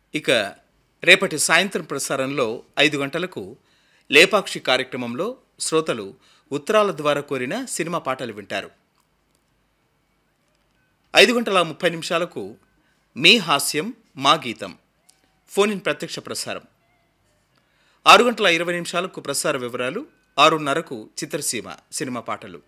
ఇక రేపటి సాయంత్రం ప్రసారంలో ఐదు గంటలకు లేపాక్షి కార్యక్రమంలో శ్రోతలు ఉత్తరాల ద్వారా కోరిన సినిమా పాటలు వింటారు ఐదు గంటల ముప్పై నిమిషాలకు మీ హాస్యం మా గీతం ఫోన్ ఇన్ ప్రత్యక్ష ప్రసారం ఆరు గంటల ఇరవై నిమిషాలకు ప్రసార వివరాలు ఆరున్నరకు చిత్రసీమ సినిమా పాటలు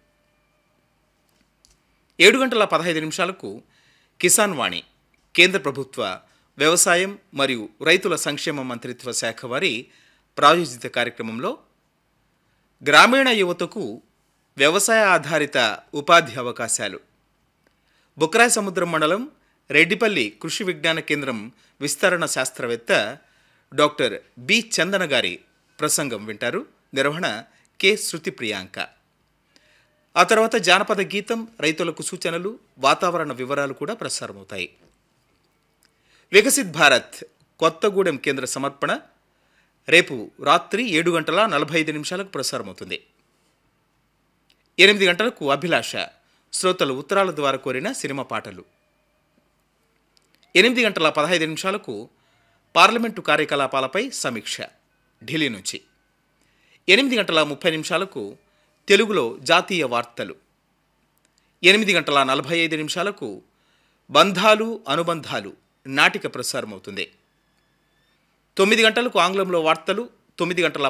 ఏడు గంటల పదహైదు నిమిషాలకు కిసాన్ వాణి కేంద్ర ప్రభుత్వ వ్యవసాయం మరియు రైతుల సంక్షేమ మంత్రిత్వ శాఖ వారి ప్రాయోజిత కార్యక్రమంలో గ్రామీణ యువతకు వ్యవసాయ ఆధారిత ఉపాధి అవకాశాలు బుక్రాయ సముద్రం మండలం రెడ్డిపల్లి కృషి విజ్ఞాన కేంద్రం విస్తరణ శాస్త్రవేత్త డాక్టర్ బి చందన గారి ప్రసంగం వింటారు నిర్వహణ కె శృతి ప్రియాంక ఆ తర్వాత జానపద గీతం రైతులకు సూచనలు వాతావరణ వివరాలు కూడా ప్రసారమవుతాయి వికసిత్ భారత్ కొత్తగూడెం కేంద్ర సమర్పణ రేపు రాత్రి ఏడు గంటల నలభై ఐదు నిమిషాలకు ప్రసారమవుతుంది ఎనిమిది గంటలకు అభిలాష శ్రోతలు ఉత్తరాల ద్వారా కోరిన సినిమా పాటలు ఎనిమిది గంటల పదహైదు నిమిషాలకు పార్లమెంటు కార్యకలాపాలపై సమీక్ష ఢిల్లీ నుంచి ఎనిమిది గంటల ముప్పై నిమిషాలకు తెలుగులో జాతీయ వార్తలు ఎనిమిది గంటల నలభై ఐదు నిమిషాలకు బంధాలు అనుబంధాలు నాటిక ప్రసారమవుతుంది తొమ్మిది గంటలకు ఆంగ్లంలో వార్తలు తొమ్మిది గంటల